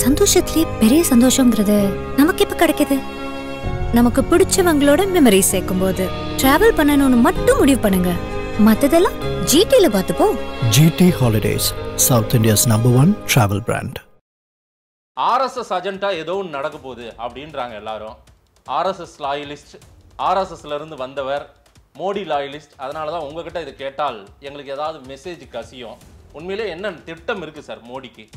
சந்தோஷத்திலேயே பெரிய சந்தோஷங்கிறது நமக்கு எப்ப கிடைக்குது நமக்கு பிடிச்சவங்களோட மெமரி சேர்க்கும் போது டிராவல் பண்ணணும்னு மட்டும் முடிவு பண்ணுங்க மத்ததெல்லாம் ஜிடில பார்த்துப்போம் GT Holidays, South India's number one travel brand. RSS agenda ஏதோ ஒன்று நடக்க போகுது அப்படின்றாங்க எல்லாரும் ஆர்எஸ்எஸ் லாயலிஸ்ட் ஆர்எஸ்எஸ்ல இருந்து வந்தவர் மோடி லாயலிஸ்ட் அதனால தான் உங்ககிட்ட இதை கேட்டால் எங்களுக்கு ஏதாவது மெசேஜ் கசியும் உண்மையிலே என்ன திட்டம் இருக்கு சார் மோடிக்கு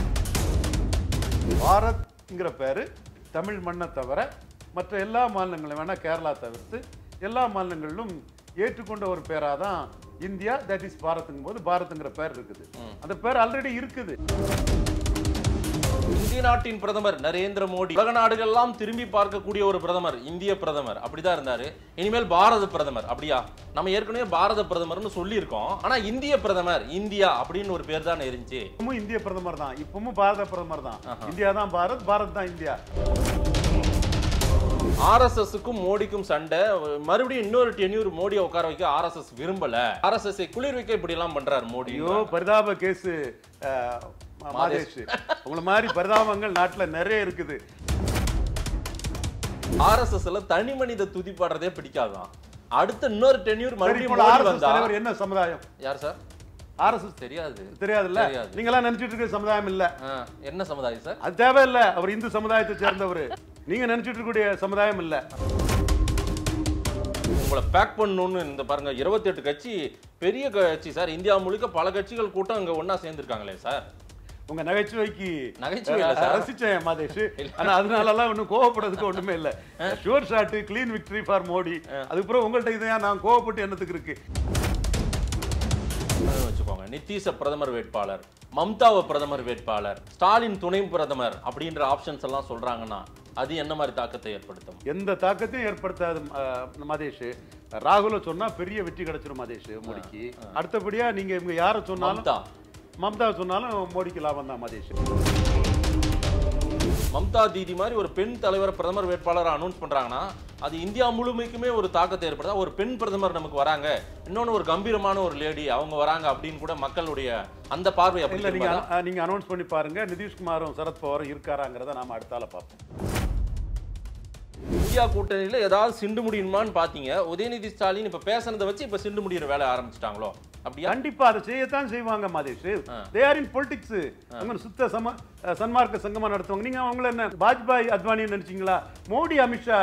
பாரத்ங்கிற பேரு தமிழ் மண்ணை தவிர மற்ற எல்லா மாநிலங்களும் வேணா கேரளா தவிர்த்து எல்லா மாநிலங்களிலும் ஏற்றுக்கொண்ட ஒரு பேரா தான் இந்தியா தட் இஸ் பாரத்ங்கும் போது பாரத்ங்கிற பேர் இருக்குது அந்த பேர் ஆல்ரெடி இருக்குது இந்திய நாட்டின் பிரதமர் நரேந்திர மோடி உலக நாடுகள்லாம் திரும்பி பார்க்கக்கூடிய ஒரு பிரதமர் இந்திய பிரதமர் அப்படிதான் இருந்தாரு இனிமேல் பாரத பிரதமர் அப்படியா நம்ம ஏற்கனவே பாரத பிரதமர்னு சொல்லியிருக்கோம் ஆனா இந்திய பிரதமர் இந்தியா அப்படின்னு ஒரு பேர் தான் இருந்துச்சு இப்பவும் இந்திய பிரதமர் தான் இப்பவும் பாரத பிரதமர் தான் இந்தியா தான் பாரத் பாரத் தான் இந்தியா ஆர்எஸ்எஸ்க்கும் மோடிக்கும் சண்டை மறுபடியும் இன்னொரு டென்யூர் மோடியை உட்கார வைக்க ஆர்எஸ்எஸ் விரும்பல ஆர்எஸ்எஸ் குளிர் வைக்க இப்படி எல்லாம் பண்றாரு மோடி ஐயோ பரிதாப கேஸ் மாதேஷ் உங்களை மாதிரி பரிதாபங்கள் நாட்டுல நிறைய இருக்குது ஆர்எஸ்எஸ்ல தனி மனித துதி பாடுறதே பிடிக்காதான் அடுத்த இன்னொரு டென்யூர் சரி, மறுபடியும் இப்போ மோடி RSS வந்தா தலைவர் என்ன சமுதாயம் யார் சார் ஆர்எஸ்எஸ் தெரியாது தெரியாதுல்ல தெரியாது. நீங்க எல்லாம் நினைச்சிட்டு இருக்க சமுதாயம் இல்ல ஆ, என்ன சமுதாயம் சார் அது தேவையில்ல அவர் இந்து சமுதாயத்தை சேர்ந்தவர் நீங்க நினைச்சிட்டு இருக்கக்கூடிய சமுதாயம் இல்ல உங்களை பேக் பண்ணணும்னு இந்த பாருங்க 28 கட்சி பெரிய கட்சி சார் இந்தியா முழுக்க பல கட்சிகள் கூட்டம் அங்க ஒண்ணா சேர்ந்திருக்காங்களே சார் உங்க நகைச்சுவைக்கு நகைச்சுவை இல்ல அஹ், சார். ரசிச்சேன் மாதேஷ் ஆனா அதனால எல்லாம் ஒண்ணும் கோவப்படுறதுக்கு ஒண்ணுமே இல்ல sure shot clean victory for Modi அதுக்கப்புறம் உங்கள்ட்ட இதையா நான் கோவப்பட்டு என்னத்துக்கு இருக்கு அஹ் வச்சுக்கோங்க நித்தீஷ பிரதமர் வேட்பாளர் மம்தாவை பிரதமர் வேட்பாளர் ஸ்டாலின் துணை பிரதமர் அப்படின்ற ஆப்ஷன்ஸ் எல்லாம் சொல்றாங்கன்னா அது என்ன மாதிரி தாக்கத்தை ஏற்படுத்தும் எந்த தாக்கத்தையும் ஏற்படுத்தாது அஹ், மதேஷ் ராகுல சொன்னா பெரிய வெற்றி கிடைச்சிரும் மதேஷ் மோடிக்கு அடுத்தபடியா நீங்க இவங்க யாரை சொன்னாலும் மம்தா மம்தா சொன்னாலும் மோடிக்கு லாபம் தான் மதேஷ் மம்தா தீதி மாதிரி ஒரு பெண் தலைவர் பிரதமர் வேட்பாளரை அனௌன்ஸ் பண்றாங்கன்னா அது இந்தியா முழுமைக்குமே ஒரு தாக்கத்தை ஏற்படுத்தா ஒரு பெண் பிரதமர் நமக்கு வராங்க இன்னொன்னு ஒரு கம்பீரமான ஒரு லேடி அவங்க வராங்க அப்படின்னு கூட மக்களுடைய அந்த பார்வை அப்படி இல்ல நீங்க திரும்பாதா? அஹ், நீங்க அனௌன்ஸ் பண்ணி பாருங்க நிதிஷ்குமாரும் சரத்பவாரும் இருக்காராங்கிறத நாம அடுத்தால பார்ப்போம் இந்தியா கூட்டணியில ஏதாவது சிண்டு முடியுமான்னு பாத்தீங்க உதயநிதி ஸ்டாலின் இப்ப பேசுனதை வச்சு இப்ப சிண்டு முடியிற வேலை ஆரம்பிச்சிட்டாங்களோ அப்படியா கண்டிப்பா அதை செய்யத்தான் செய்வாங்க Mathesh they are in politics அவங்க சுத்த சம அஹ், சன்மார்க்க சங்கமா நடத்துவாங்க நீங்க அவங்கள என்ன வாஜ்பாய் அத்வானி நினைச்சீங்களா மோடி அமித்ஷா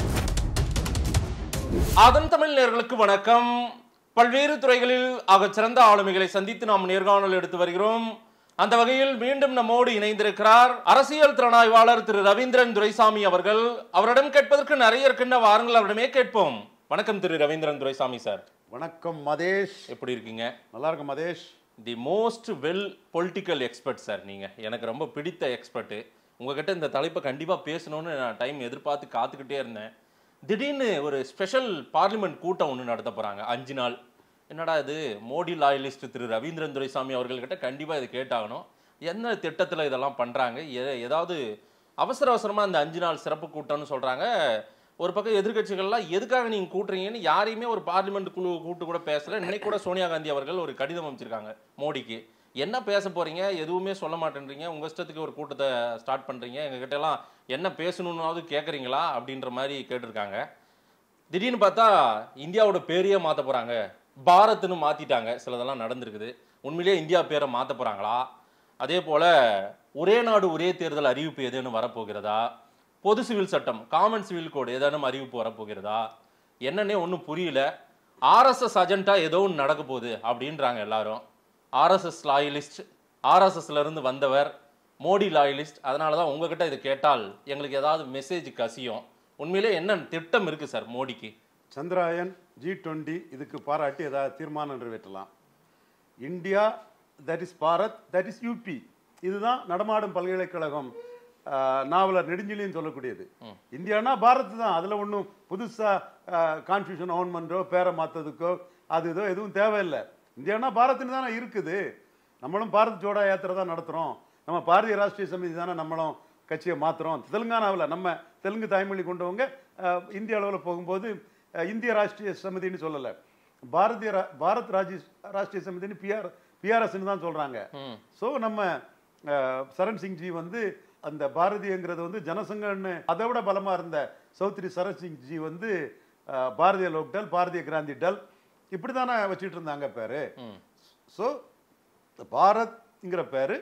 அதன் தமிழ் நேர்களுக்கு வணக்கம் பல்வேறு துறைகளில் ஆகச் சிறந்த ஆளுமைகளை சந்தித்து நாம் நேர்காணல் எடுத்து வருகிறோம் அந்த வகையில் மீண்டும் நம்மோடு இணைந்திருக்கிறார் அரசியல் திறனாய்வாளர் திரு ரவீந்திரன் துரைசாமி அவர்கள் அவரிடம் கேட்பதற்கு நிறைய இருக்கின்ற வாருங்கள் அவரிடமே கேட்போம் வணக்கம் திரு ரவீந்திரன் துரைசாமி சார் வணக்கம் மதேஷ் எப்படி இருக்கீங்க நல்லா இருக்கும் Mathesh the most well political expert sir நீங்க எனக்கு ரொம்ப பிடித்த எக்ஸ்பர்ட் உங்ககிட்ட இந்த தலைப்பை கண்டிப்பா பேசணும்னு நான் டைம் எதிர்பார்த்து காத்துக்கிட்டே இருந்தேன் திடீர்னு ஒரு ஸ்பெஷல் பார்லிமெண்ட் கூட்டம் ஒன்று நடத்த போறாங்க அஞ்சு நாள் என்னடா இது மோடி லாயலிஸ்ட் திரு ரவீந்திரன் துரைசாமி அவர்கள்கிட்ட கண்டிப்பா இது கேட்டாகணும் என்ன திட்டத்துல இதெல்லாம் பண்றாங்க எ- ஏதாவது அவசர அவசரமா இந்த அஞ்சு நாள் சிறப்பு கூட்டம்னு சொல்றாங்க ஒரு பக்கம் எதிர்க்கட்சிகள்லாம் எதுக்காக நீங்க கூட்டுறீங்கன்னு யாரையுமே ஒரு பார்லிமெண்ட் குழு கூட்டு கூட பேசல இன்னைக்கு கூட சோனியா காந்தி அவர்கள் ஒரு கடிதம் அமைச்சிருக்காங்க மோடிக்கு என்ன பேச போறீங்க எதுவுமே சொல்ல மாட்டேன்றீங்க உங்க இஷ்டத்துக்கு ஒரு கூட்டத்தை ஸ்டார்ட் பண்றீங்க எங்ககிட்ட எல்லாம் என்ன பேசணும்னாவது கேட்குறீங்களா அப்படின்ற மாதிரி கேட்டிருக்காங்க திடீர்னு பார்த்தா இந்தியாவோட பேரையே மாற்ற போறாங்க பாரத்னு மாத்திட்டாங்க சிலதெல்லாம் நடந்திருக்குது உண்மையிலேயே இந்தியா பேரை மாற்ற போறாங்களா அதே போல ஒரே நாடு ஒரே தேர்தல் அறிவிப்பு எதுன்னு வரப்போகிறதா பொது சிவில் சட்டம் காமன் சிவில் கோடு ஏதேனும் அறிவிப்பு வரப்போகிறதா என்னன்னே ஒன்றும் புரியல ஆர்எஸ்எஸ் அஜெண்டா ஏதோ ஒன்று நடக்க போகுது அப்படின்றாங்க எல்லாரும் ஆர்எஸ்எஸ் லாயலிஸ்ட் ஆர்எஸ்எஸ்ல இருந்து வந்தவர் மோடி லாயலிஸ்ட் அதனால தான் உங்ககிட்ட இதை கேட்டால் எங்களுக்கு ஏதாவது மெசேஜ் கசியும் உண்மையிலே என்ன திட்டம் இருக்கு சார் மோடிக்கு சந்திராயன் ஜி டுவெண்ட்டி இதுக்கு பாராட்டி ஏதாவது தீர்மானம் நிறைவேற்றலாம் India that is Bharat that is UP இதுதான் நடமாடும் பல்கலைக்கழகம் ஆஹ், நாவலர் நெடுஞ்செழியன் சொல்லக்கூடியது இந்தியானா பாரத் தான் அதில் ஒன்றும் புதுசாக கான்ஃபியூஷன் ஓன் பண்ணுறோ பேரை மாற்றதுக்கோ அது இதோ எதுவும் தேவையில்லை இந்தியானா பாரத்னு தானே இருக்குது நம்மளும் பாரத் ஜோடா யாத்திரை தான் நடத்துகிறோம் நம்ம பாரதிய ராஷ்டிரிய சமிதி தானே நம்மளும் கட்சியை மாத்துறோம் தெலுங்கானாவில் நம்ம தெலுங்கு தாய்மொழி கொண்டவங்க அஹ், இந்திய அளவில் போகும்போது அஹ், இந்திய ராஷ்டிரிய சமிதின்னு சொல்லலை பாரதிய ரா- பாரத் ராஜி ராஷ்டிரிய சமிதின்னு பிஆர் பிஆர்எஸ்ன்னு தான் சொல்றாங்க ஸோ நம்ம அஹ், சரண் சிங்ஜி வந்து அந்த பாரதியங்கிறது வந்து ஜனசங்கன்னு அதை விட பலமா இருந்த சௌத்ரி சரத் சிங் ஜி வந்து அஹ், பாரதிய லோக்டல் பாரதிய கிராந்தி டல் இப்படி தானே வச்சுட்டு இருந்தாங்க பேரு ம். ஸோ பாரத்ங்கிற பேரு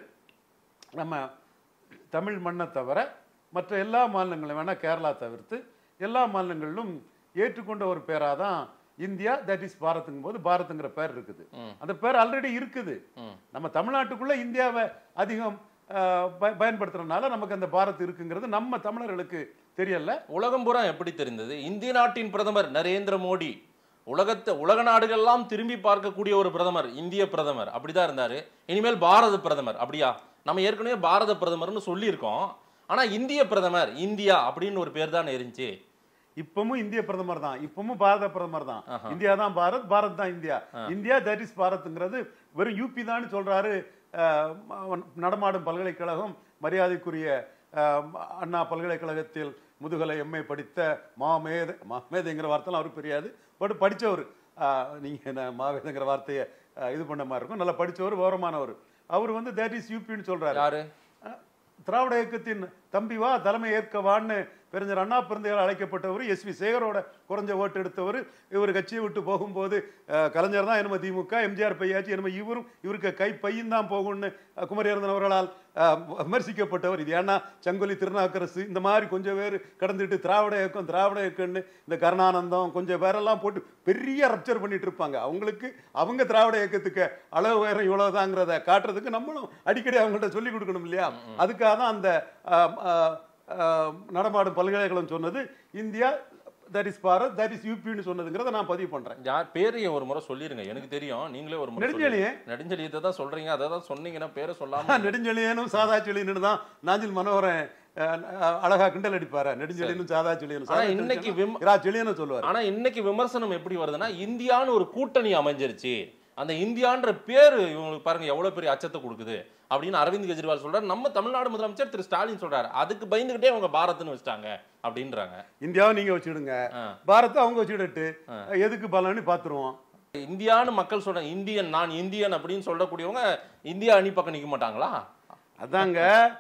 நம்ம தமிழ் மண்ணை தவிர மற்ற எல்லா மாநிலங்களும் வேணா கேரளா தவிர்த்து எல்லா மாநிலங்களிலும் ஏற்றுக்கொண்ட ஒரு பேராக தான் இந்தியா தட் இஸ் பாரத்துங்கும் போது பாரத்ங்கிற பேர் இருக்குது அந்த பேர் ஆல்ரெடி இருக்குது ம். நம்ம தமிழ்நாட்டுக்குள்ள இந்தியாவை அதிகம் அஹ், பய- பயன்படுத்துறதுனால நமக்கு அந்த பாரத் இருக்குங்கிறது நம்ம தமிழர்களுக்கு தெரியல உலகம் பூரா எப்படி தெரிந்தது இந்திய நாட்டின் பிரதமர் நரேந்திர மோடி உலகத்தை உலக நாடுகள்லாம் திரும்பி பார்க்கக்கூடிய ஒரு பிரதமர் இந்திய பிரதமர் அப்படிதான் இருந்தாரு இனிமேல் பாரத பிரதமர் அப்படியா நம்ம ஏற்கனவே பாரத பிரதமர்னு சொல்லியிருக்கோம் ஆனா இந்திய பிரதமர் இந்தியா அப்படின்னு ஒரு பேர் தான் இருந்துச்சு இப்பவும் இந்திய பிரதமர் தான் இப்பவும் பாரத பிரதமர் தான் ஆஹா. இந்தியா தான் பாரத் பாரத் தான் இந்தியா இந்தியா தட் இஸ் பாரத்ங்கிறது வெறும் யூபி தான் சொல்றாரு அஹ், ம- நடமாடும் பல்கலைக்கழகம் மரியாதைக்குரிய அஹ், அண்ணா பல்கலைக்கழகத்தில் முதுகலை எம்ஏ படித்த மாமேத மாமேதைங்கிற வார்த்தைலாம் அவருக்கு தெரியாது பட் படிச்சவர் அஹ், நீங்க என்ன மாவேதங்கிற வார்த்தையை அஹ், இது பண்ண மாதிரி இருக்கும் நல்லா படிச்சவர் விவரமானவர் அவர் வந்து தட் இஸ் யூபின்னு சொல்றாரு யாரு அஹ், திராவிட இயக்கத்தின் தம்பி வா தலைமை ஏற்கவான்னு பெருஞ்சர் அண்ணா பிறந்தையால் அழைக்கப்பட்டவர் எஸ் வி சேகரோட குறைஞ்ச ஓட்டு எடுத்தவர் இவர் கட்சியை விட்டு போகும்போது அஹ், கலைஞர் தான் என்னமோ திமுக எம்ஜிஆர் பையாச்சு என்னமோ இவரும் இவருக்கு கை பையும் தான் போகும்னு அஹ், குமரியரந்தன் அவர்களால் அஹ், விமர்சிக்கப்பட்டவர் இது ஏன்னா சங்கொலி திருநாக்கரசு இந்த மாதிரி கொஞ்சம் பேர் கடந்துட்டு திராவிட இயக்கம் திராவிட இயக்கம்னு இந்த கருணானந்தம் கொஞ்சம் பேரெல்லாம் போட்டு பெரிய ரப்சர் பண்ணிட்டு இருப்பாங்க அவங்களுக்கு அவங்க திராவிட இயக்கத்துக்கு அளவு உயரம் இவ்வளவுதாங்கிறத காட்டுறதுக்கு நம்மளும் அடிக்கடி அவங்கள்ட்ட சொல்லி கொடுக்கணும் இல்லையா அதுக்காக தான் அந்த ஆம், ஆ, ஆ, நடமாடும் பல்கலைக்கழகம் சொன்னது India that is Bharat that is யூபின்னு சொன்னதுங்கிறத நான் பதிவு பண்றேன் யார் பேரையும் ஒரு முறை சொல்லிருங்க எனக்கு தெரியும் நீங்களே ஒரு முறை நெடுஞ்செழியன். சொல்லுங்க. நெடுஞ்செழியத்தை தான் சொல்றீங்க அதை தான் சொன்னீங்கன்னா பேரை சொல்லாம நெடுஞ்செழியனும் சாதா செழியனு தான் நாஞ்சில் மனோகரன் அஹ், அஹ், அழகா கிண்டல் அடிப்பாரு நெடுஞ்செழியனும் சாதா செழியனும் ஆனா சாதா இன்னைக்கு செழியனும் விம- இரா செழியனும் சொல்லுவார் ஆனா இன்னைக்கு விமர்சனம் எப்படி வருதுன்னா இந்தியான்னு ஒரு கூட்டணி அமைஞ்சிருச்சு அந்த இந்தியான்ற பேரு இவங்களுக்கு பாருங்க எவ்வளவு பெரிய அச்சத்தை கொடுக்குது அப்படின்னு அரவிந்த் கெஜ்ரிவால் சொல்றாரு நம்ம தமிழ்நாடு முதலமைச்சர் திரு ஸ்டாலின் சொல்றாரு அதுக்கு பயந்துகிட்டே அவங்க பாரத்னு வச்சிட்டாங்க அப்படின்றாங்க இந்தியாவை நீங்க வச்சுடுங்க ஆ. பாரத்தை அவங்க வச்சுக்கிட்டு எதுக்கு பலன்னு பாத்துருவோம் இந்தியான்னு மக்கள் சொல்ற இந்தியன் நான் இந்தியன் அப்படின்னு சொல்லக்கூடியவங்க இந்தியா அணி பக்கம் நிக்க மாட்டாங்களா அதாங்க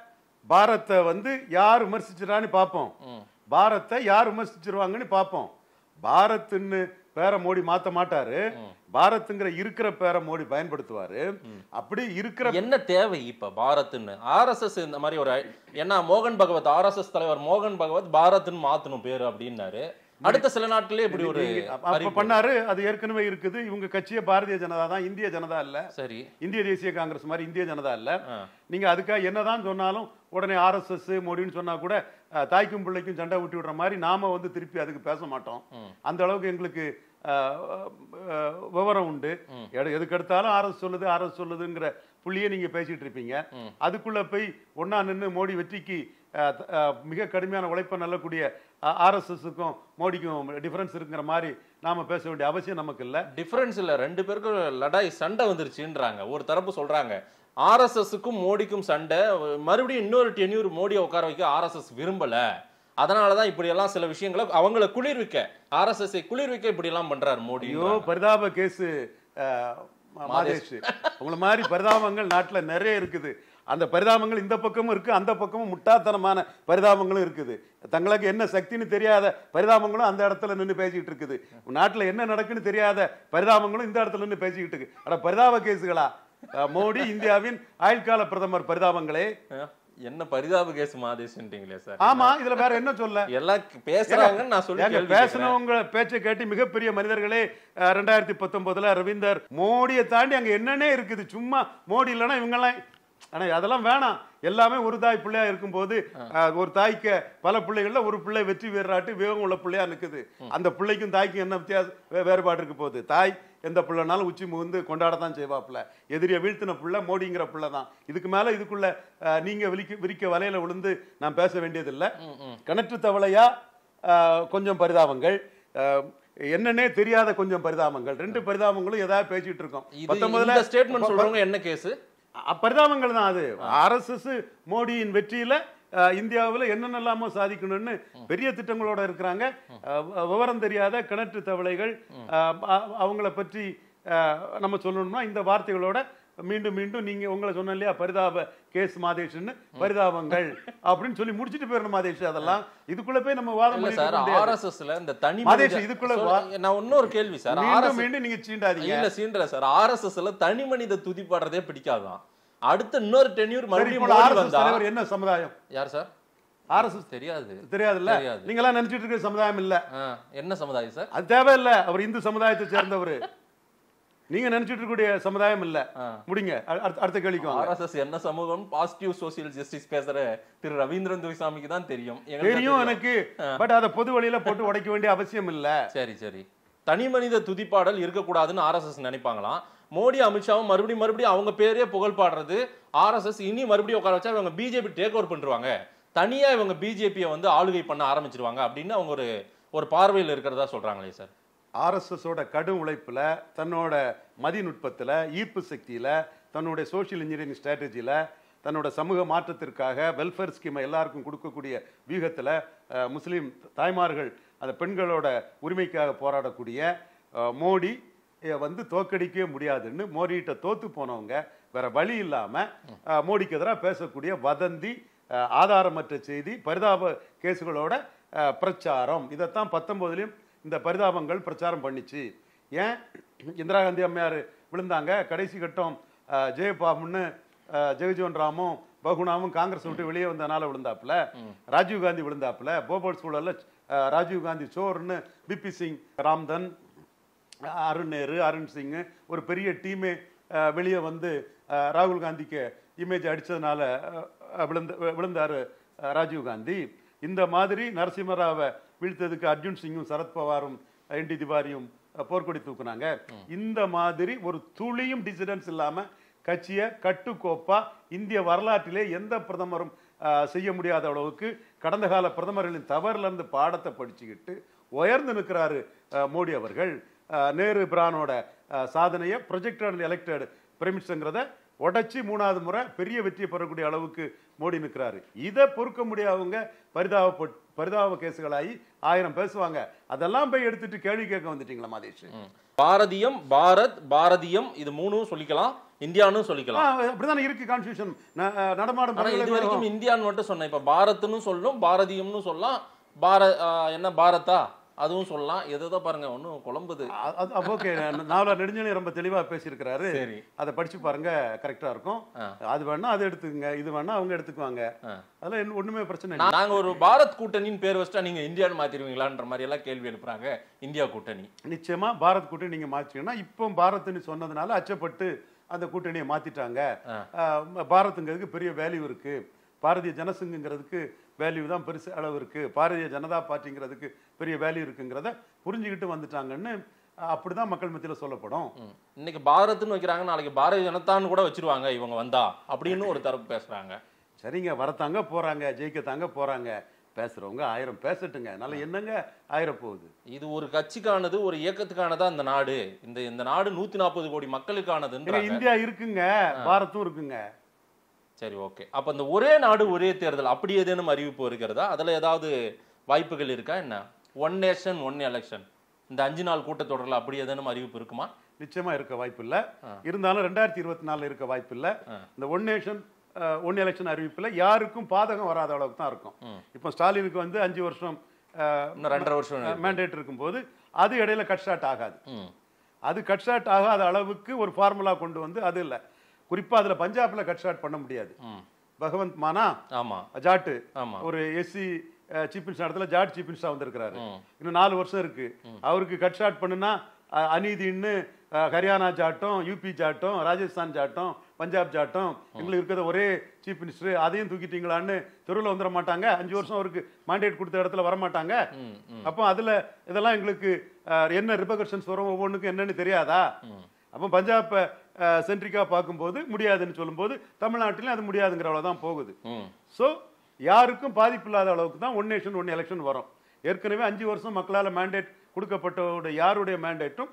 பாரத்தை வந்து யார் விமர்சிச்சிடான்னு பார்ப்போம் பாரத்தை யார் விமர்சிச்சிருவாங்கன்னு பார்ப்போம் பாரத்னு பேரை மோடி மாத்த மாட்டாரு பாரத்ங்கிற இருக்கிற பேரை மோடி பயன்படுத்துவாரு அப்படி இருக்கிற என்ன தேவை இப்ப பாரத்னு ஆர்எஸ்எஸ் இந்த மாதிரி ஒரு ஐ- ஏன்னா மோகன் பகவத் ஆர்எஸ்எஸ் தலைவர் மோகன் பகவத் பாரத்னு மாத்தணும் பேரு அப்படின்னாரு அடுத்த சில நாட்களே இப்படி ஒரு நீங்க அப்ப- அப்ப அறிவிப்பு. பண்ணாரு அது ஏற்கனவே இருக்குது இவங்க கட்சியே பாரதிய ஜனதா தான் இந்திய ஜனதா இல்ல சரி இந்திய தேசிய காங்கிரஸ் மாதிரி இந்திய ஜனதா இல்ல ஆ. நீங்க அதுக்காக என்னதான் சொன்னாலும் உடனே ஆர்எஸ்எஸ் மோடின்னு சொன்னா கூட அஹ், தாய்க்கும் பிள்ளைக்கும் சண்டை விட்டு விடுற மாதிரி நாம வந்து திருப்பி அதுக்கு பேச மாட்டோம் அந்த அளவுக்கு எங்களுக்கு அஹ், அஹ், விவரம் உண்டு எடு- எதுக்கு எடுத்தாலும் ஆர்எஸ் சொல்லுது ஆர்எஸ் சொல்லுதுங்கிற புள்ளியே நீங்க பேசிட்டு இருப்பீங்க அதுக்குள்ள போய் ஒண்ணா நின்னு மோடி வெற்றிக்கு அஹ், த- அஹ், மிக கடுமையான உழைப்பை நல்லக்கூடிய ஆர்எஸ்எஸ்க்கும் மோடிக்கும் டிஃபரன்ஸ் இருக்குங்கிற மாதிரி நாம பேச வேண்டிய அவசியம் நமக்கு இல்ல டிஃபரன்ஸ் இல்ல ரெண்டு பேருக்கும் லடாய் சண்டை வந்துருச்சுன்றாங்க ஒரு தரப்பு சொல்றாங்க ஆர்எஸ்எஸ்க்கும் மோடிக்கும் சண்டை மறுபடியும் இன்னொரு டென்யூர் மோடியை உட்கார வைக்க ஆர்எஸ்எஸ் விரும்பல அதனாலதான் இப்படி எல்லாம் சில விஷயங்களை அவங்கள குளிர்விக்க ஆர்எஸ்எஸ் குளிர்விக்க இப்படி எல்லாம் பண்றாரு மோடி ஐயோ பரிதாப கேஸ் மாதேஷ் உங்களை மாதிரி பரிதாபங்கள் நாட்டுல நிறைய இருக்குது அந்த பரிதாபங்கள் இந்த பக்கமும் இருக்கு அந்த பக்கமும் முட்டாத்தனமான பரிதாபங்களும் இருக்குது தங்களுக்கு என்ன சக்தின்னு தெரியாத பரிதாபங்களும் அந்த இடத்துல நின்று பேசிக்கிட்டு இருக்குது நாட்டுல என்ன நடக்குன்னு தெரியாத பரிதாபங்களும் இந்த இடத்துல நின்று பேசிக்கிட்டு இருக்கு அட பரிதாப கேஸுகளா அஹ், மோடி இந்தியாவின் ஆயுட்கால பிரதமர் பரிதாபங்களே அஹ், என்ன பரிதாப கேஸ் மாதேஷ்ன்றீங்களே சார் ஆமா இதுல வேற என்ன சொல்ல எல்லாம் பேசுறாங்கன்னு நான் சொல்லி ஏங்க, கேள்வி கேட்கிறேன். பேசினவங்க பேச்சை கேட்டு மிகப்பெரிய மனிதர்களே அஹ், ரெண்டாயிரத்தி பத்தொன்பதுல ரவீந்தர் மோடியை தாண்டி அங்க என்னன்னே இருக்குது சும்மா மோடி இல்லைன்னா இவங்கெல்லாம் ஆனா அதெல்லாம் வேணாம் எல்லாமே ஒரு தாய் பிள்ளையா இருக்கும்போது அஹ், ஒரு தாய்க்கு பல பிள்ளைகள்ல ஒரு பிள்ளை வெற்றி வீரராட்டு வேகம் உள்ள பிள்ளையா நிக்குது அந்த பிள்ளைக்கும் தாய்க்கும் என்ன வித்தியாசம் வே- வேறுபாடு இருக்க போகுது தாய் எந்த பிள்ளைனாலும் உச்சி முகுந்து கொண்டாடத்தான் செய்வாப்புல எதிரியை வீழ்த்தின பிள்ளை மோடிங்கிற பிள்ளை தான் இதுக்கு மேல இதுக்குள்ள அஹ், நீங்க விரிக்க விரிக்க வலையில விழுந்து நான் பேச வேண்டியதில்லை கிணற்று தவளையா அஹ், கொஞ்சம் பரிதாபங்கள் அஹ், என்னன்னே தெரியாத கொஞ்சம் பரிதாபங்கள் ரெண்டு பரிதாபங்களும் ஏதாவது பேசிட்டு இருக்கோம் இது பத்தொன்பதுல இந்த ஸ்டேட்மெண்ட் சொல்றவங்க என்ன கேஸ் அ- பரிதாபங்கள் தான் அது ஆர்எஸ்எஸ் மோடியின் வெற்றியில அஹ், இந்தியாவுல என்னென்னலாமோ சாதிக்கணும்னு பெரிய திட்டங்களோட இருக்கிறாங்க அஹ், வ- விவரம் தெரியாத கிணற்று தவளைகள் அஹ், அ- அவங்கள பற்றி அஹ், நம்ம சொல்லணும்னா இந்த வார்த்தைகளோட மீண்டும் மீண்டும் நீங்க உங்களை சொன்ன இல்லையா பரிதாப கேஸ் மாதேஷ்னு பரிதாபங்கள் அப்படின்னு சொல்லி முடிச்சிட்டு போயிடணும் மாதேஷ் அதெல்லாம் இதுக்குள்ள போய் நம்ம வாதம் இல்ல பண்ணிட்டு சார் இருக்க முடியாது. ஆர்எஸ்எஸ்ல இந்த தனி மாதேஷ், மனித- இதுக்குள்ள சொல்ல- வா- நான் இன்னொரு கேள்வி சார் மீண்டும் ஆர்எஸ் மீண்டும் நீங்க சீண்டாதீங்க இல்ல சீன்ற சார் ஆர்எஸ்எஸ்ல தனி மனித துதிப்பாடுறதே பிடிக்காதான் அடுத்த இன்னொரு டென்யூர் சரி, மறுபடியும் இப்போ மோடி RSS வந்தா தலைவர் என்ன சமுதாயம் யார் சார் ஆர்எஸ்எஸ் தெரியாது தெரியாதுல்ல தெரியாது. நீங்க எல்லாம் நினைச்சிட்டு இருக்கிற சமுதாயம் இல்ல ஆ, என்ன சமுதாயம் சார் அது தேவையில்ல அவர் இந்து சமுதாயத்தை சேர்ந்தவர் நீங்க நினைச்சிட்டு இருக்கக்கூடிய சமுதாயம் இல்ல ஆ. முடிங்க அ- அடுத்த- அடுத்த கேள்விக்கு வாங்க ஆர்எஸ்எஸ் என்ன சமூகம் பாசிட்டிவ் சோசியல் ஜஸ்டிஸ் பேசுற திரு ரவீந்திரன் துரைசாமிக்கு தான் தெரியும் எங்களுக்கு தெரியும் தான் எனக்கு பட் அத பொது வழியில போட்டு உடைக்க வேண்டிய அவசியம் இல்ல சரி சரி தனி மனித துதிப்பாடல் இருக்கக்கூடாதுன்னு ஆர்எஸ்எஸ் நினைப்பாங்களாம் மோடி அமித்ஷாவும் மறுபடியும் மறுபடியும் அவங்க பேரே புகழ் பாடுறது ஆர்எஸ்எஸ் இனி மறுபடியும் உட்கார வச்சா இவங்க பிஜேபி டேக் ஓவர் பண்ணிருவாங்க தனியா இவங்க பிஜேபியை வந்து ஆளுகை பண்ண ஆரம்பிச்சிருவாங்க அப்படின்னு அவங்க ஒரு ஒரு பார்வையில் இருக்கிறதா சொல்றாங்களே சார் ஆர்எஸ்எஸோட கடும் உழைப்புல தன்னோட மதிநுட்பத்துல ஈர்ப்பு சக்தியில தன்னுடைய சோஷியல் இன்ஜினியரிங் ஸ்ட்ராட்டஜியில தன்னோட சமூக மாற்றத்திற்காக வெல்ஃபேர் ஸ்கீமை எல்லாருக்கும் கொடுக்கக்கூடிய வியூகத்துல அஹ், முஸ்லிம் தாய்மார்கள் அந்த பெண்களோட உரிமைக்காக போராடக்கூடிய அஹ், மோடி அஹ், வந்து தோக்கடிக்கவே முடியாதுன்னு மோடிகிட்ட தோத்து போனவங்க வேற வழி இல்லாம அஹ், மோடிக்கு எதிராக பேசக்கூடிய வதந்தி அஹ், ஆதாரமற்ற செய்தி பரிதாப கேசுகளோட அஹ், பிரச்சாரம் இதைத்தான் பத்தொன்பதுலயும் இந்த பரிதாபங்கள் பிரச்சாரம் பண்ணிச்சு ஏன் இந்திரா காந்தி அம்மையார் விழுந்தாங்க கடைசி கட்டம் அஹ், ஜெயபாபுன்னு அஹ், ஜெகஜீவன் ராமும் பகுனாவும் காங்கிரஸ் விட்டு வெளியே வந்தனால விழுந்தாப்புல ராஜீவ் காந்தி விழுந்தாப்புல போபால் சூழல்ல அஹ், ராஜீவ் காந்தி சோர்னு பிபி சிங் ராம்தன் அருண் நேரு அருண் சிங் ஒரு பெரிய டீமே வெளியே வந்து அஹ், ராகுல் காந்திக்கு இமேஜ் அடிச்சதுனால அஹ், விழுந்த விழுந்தாரு அஹ், ராஜீவ் காந்தி இந்த மாதிரி நரசிம்மராவை வீழ்த்ததுக்கு அர்ஜுன் சிங்கும் சரத்பவாரும் என் டி திவாரியும் அஹ், போர்க்கொடி தூக்குனாங்க இந்த மாதிரி ஒரு துளியும் டிசிடன்ஸ் இல்லாம கட்சியை கட்டுக்கோப்பா இந்திய வரலாற்றிலே எந்த பிரதமரும் அஹ், செய்ய முடியாத அளவுக்கு கடந்த கால பிரதமர்களின் தவறுல இருந்து பாடத்தை படிச்சுக்கிட்டு உயர்ந்து நிற்கிறாரு அஹ், மோடி அவர்கள் அஹ், நேரு பிரானோட அஹ், சாதனையை ப்ரொஜெக்டட் எலெக்டட் பிரைமினிஸ்டருங்கிறத உடைச்சி மூணாவது முறை பெரிய வெற்றி பெறக்கூடிய அளவுக்கு மோடி நிற்கிறாரு இதை பொறுக்க முடியாதவங்க பரிதாப பரிதாப கேசுகளாகி ஆயிரம் பேசுவாங்க அதெல்லாம் போய் எடுத்துட்டு கேள்வி கேட்க வந்துட்டீங்களா மாதேஷ் பாரதியம் பாரத் பாரதியம் இது மூணும் சொல்லிக்கலாம் இந்தியான்னு சொல்லிக்கலாம் ஆ, அப்படிதானே இருக்கு கான்ஸ்டியூஷன் நடமாடும் ஆனா இது பல்கலைக்கழகம். வரைக்கும் இந்தியான்னு மட்டும் சொன்னேன் இப்ப பாரத்னு சொல்லும் பாரதியம்னு சொல்லலாம் பார ஆ, என்ன பாரதா அதுவும் சொல்லலாம் எதோ பாருங்க ஒன்றும் குழம்புது அ- அது ஓகே நாவலர் நெடுஞ்செழி ரொம்ப தெளிவா பேசியிருக்கிறாரு சரி அதை படிச்சு பாருங்க கரெக்டா இருக்கும் ஆ. அது வேணா அதை எடுத்துக்கங்க இது வேணா அவங்க எடுத்துக்குவாங்க ஆ. அதெல்லாம் என்ன- ஒண்ணுமே பிரச்சனை இல்லை நா- நாங்க ஒரு பாரத் கூட்டணின்னு பேர் வச்சுட்டா நீங்க இந்தியான்னு மாத்திருவீங்களான்ற மாதிரி எல்லாம் கேள்வி எழுப்புறாங்க இந்தியா கூட்டணி நிச்சயமா பாரத் கூட்டணி நீங்க மாற்றிங்கன்னா இப்போ பாரத்னு சொன்னதுனால அச்சப்பட்டு அந்த கூட்டணியை மாத்திட்டாங்க ஆ. ஆ, பாரத்துங்கிறதுக்கு பெரிய வேல்யூ இருக்கு பாரதிய ஜனசங்கங்கிறதுக்கு வேல்யூ தான் பெருசு அளவு இருக்கு பாரதிய ஜனதா பார்ட்டிங்கிறதுக்கு பெரிய வேல்யூ இருக்குங்கிறத புரிஞ்சுக்கிட்டு வந்துட்டாங்கன்னு அஹ், அப்படிதான் மக்கள் மத்தியில சொல்லப்படும் ம். இன்னைக்கு பாரத்னு வைக்கிறாங்க நாளைக்கு பாரதிய ஜனதான்னு கூட வச்சிருவாங்க இவங்க வந்தா அப்படின்னு ஒரு தரப்பு பேசுறாங்க சரிங்க வரத்தாங்க போறாங்க ஜெயிக்கத்தாங்க போறாங்க பேசுறவங்க ஆயிரம் பேசட்டுங்க அதனால என்னங்க ஆயிரம் போகுது இது ஒரு கட்சிக்கானது ஒரு இயக்கத்துக்கானதா இந்த நாடு இந்த இந்த நாடு நூத்தி நாற்பது கோடி ஏங்க, மக்களுக்கானதுன்றாங்க இந்தியா இருக்குங்க பாரத்தும் இருக்குங்க சரி ஓகே அப்ப இந்த ஒரே நாடு ஒரே தேர்தல் அப்படி ஏதேனும் அறிவிப்பு இருக்கிறதா அதுல ஏதாவது வாய்ப்புகள் இருக்கா என்ன ஒன் நேஷன் ஒன் எலெக்ஷன் இந்த அஞ்சு நாள் கூட்டத்தொடரில் அப்படி ஏதேனும் அறிவிப்பு இருக்குமா நிச்சயமா இருக்க வாய்ப்பு இல்ல ஆ. இருந்தாலும் ரெண்டாயிரத்தி இருபத்தி நாலுல இருக்க வாய்ப்பு இல்ல ஆ. இந்த ஒன் நேஷன் ஒன் எலெக்ஷன் அறிவிப்புல யாருக்கும் பாதகம் வராத அளவுக்கு தான் இருக்கும் ம். இப்போ ஸ்டாலினுக்கு வந்து அஞ்சு வருஷம் இன்னும் ரெண்டரை வருஷம் இருக்கு. மேண்டேட் இருக்கும்போது அது இடையில கட் ஷாட் ஆகாது ம் அது கட் ஷாட் ஆகாத அளவுக்கு ஒரு ஃபார்முலா கொண்டு வந்து அது இல்ல குறிப்பா அதுல பஞ்சாப்ல கட் ஷாட் பண்ண முடியாது ம் பகவந்த் மானா ஆமா ஜாட்டு ஆமா ஒரு எஸ்சி சீஃப் மினிஸ்டர் இடத்துல ஜாட் சீஃப் மினிஸ்டர் வந்திருக்கிறாரு ம். இன்னும் நாலு வருஷம் இருக்கு அவருக்கு கட் ஷாட் பண்ணுனா அஹ், அநீதின்னு அஹ், ஹரியானா ஜாட்டம் யூபி ஜாட்டம் ராஜஸ்தான் ஜாட்டம் பஞ்சாப் ஜாட்டம் எங்களுக்கு இருக்கிற ஒரே சீஃப் மினிஸ்டர் அதையும் தூக்கிட்டீங்களான்னு தெருவில் வந்துட மாட்டாங்க அஞ்சு வருஷம் அவருக்கு மாண்டேட் கொடுத்த இடத்துல வர மாட்டாங்க ம் ம் அப்போ அதுல இதெல்லாம் எங்களுக்கு அஹ், என்ன ரிபகர்ஷன்ஸ் வரும் ஒவ்வொன்றுக்கும் என்னன்னு தெரியாதா ம். அப்போ பஞ்சாப்பை சென்ட்ரிக்கா பார்க்கும்போது முடியாதுன்னு சொல்லும்போது தமிழ்நாட்டிலும் அது முடியாதுங்கிற தான் போகுது ம் ஸோ யாருக்கும் பாதிப்பு இல்லாத அளவுக்கு தான் ஒன் நேஷன் ஒன் எலெக்ஷன் வரும் ஏற்கனவே அஞ்சு வருஷம் மக்களால் மேண்டேட் கொடுக்கப்பட்டவருடைய யாருடைய மேண்டேட்டும்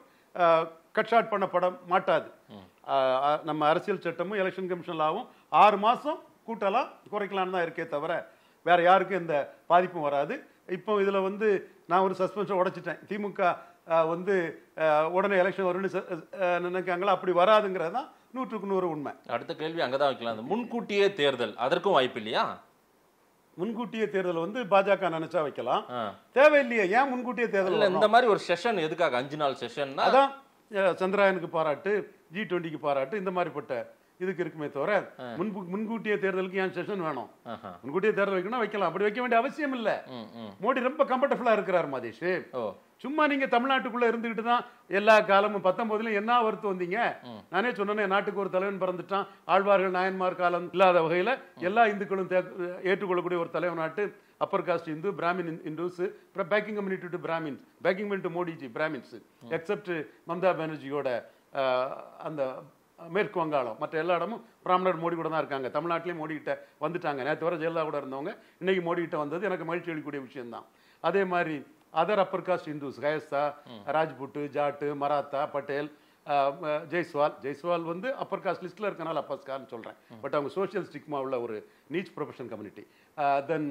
கட் ஷாட் பண்ணப்பட மாட்டாது ஆஹ் ஆஹ் நம்ம அரசியல் சட்டமும் எலெக்ஷன் கமிஷன் லாவும் ஆறு மாதம் கூட்டலாம் குறைக்கலாம்னு தான் இருக்கே தவிர வேற யாருக்கும் எந்த பாதிப்பும் வராது இப்போ இதில் வந்து நான் ஒரு சஸ்பென்ஷன் உடைச்சிட்டேன் திமுக ஆஹ் வந்து ஆஹ் உடனே எலெக்ஷன் வரும்னு ச- ஆஹ் நினைக்காங்களா அப்படி வராதுங்கிறது தான் நூற்றுக்கு நூறு உண்மை அடுத்த கேள்வி அங்கதான் வைக்கலாம் அந்த முன்கூட்டியே தேர்தல் அதற்கும் வாய்ப்பு இல்லையா முன்கூட்டியே தேர்தல் வந்து பாஜக நினைச்சா வைக்கலாம் ஆ. தேவையில்லையே ஏன் முன்கூட்டியே தேர்தல் இல்ல வரணும்? இந்த மாதிரி ஒரு செஷன் எதுக்காக அஞ்சு நாள் செஷன்னா அதான் அஹ், சந்திராயனுக்கு பாராட்டு ஜி டுவெண்ட்டிக்கு பாராட்டு இந்த மாதிரிப்பட்ட இதுக்கு இருக்குமே தவிர முன்பு முன்கூட்டியே தேர்தலுக்கு ஏன் செஷன் வேணும் ஆஹா. முன்கூட்டியே தேர்தல் வைக்கணும் வைக்கலாம் அப்படி வைக்க வேண்டிய அவசியம் இல்ல ம், ம். மோடி ரொம்ப கம்ஃபர்டபுளா இருக்கிறார் மதேஷ் ஓ சும்மா நீங்க தமிழ்நாட்டுக்குள்ள இருந்துகிட்டு தான் எல்லா காலமும் பத்தொன்பதுல என்ன வருத்து வந்தீங்க நானே சொன்னேனே நாட்டுக்கு ஒரு தலைவன் பிறந்துட்டான் ஆழ்வார்கள் நாயன்மார் காலம் இல்லாத வகையில எல்லா இந்துக்களும் தே- ஏற்றுக்கொள்ளக்கூடிய ஒரு தலைவன் நாட்டு அப்பர் காஸ்ட் இந்து பிராமின் இந்துஸ் அப்புறம் backing community to Brahmins backing community Modiji Brahmins except Mamata பானர்ஜியோட அஹ், அந்த மேற்கு வங்காளம் மற்ற எல்லா இடமும் பிராமணர் மோடி கூட தான் இருக்காங்க தமிழ்நாட்டிலேயும் மோடி கிட்ட வந்துட்டாங்க நேற்று வர ஜெயலலிதா கூட இருந்தவங்க இன்னைக்கு மோடி கிட்ட வந்தது எனக்கு மகிழ்ச்சி அளிக்கக்கூடிய விஷயம்தான் அதே மாதிரி other upper caste Hindus Kayastha Rajput Jat Maratha Patel அஹ், அஹ், ஜெய்ஸ்வால் ஜெய்ஸ்வால் வந்து அப்பர் காஸ்ட் லிஸ்ட்டில் இருக்கனால அப்பர் காஸ்ட்னு சொல்கிறேன் பட் அவங்க சோஷியல் ஸ்டிக்மா உள்ள ஒரு நீச் ப்ரொஃபஷன் கம்யூனிட்டி தென்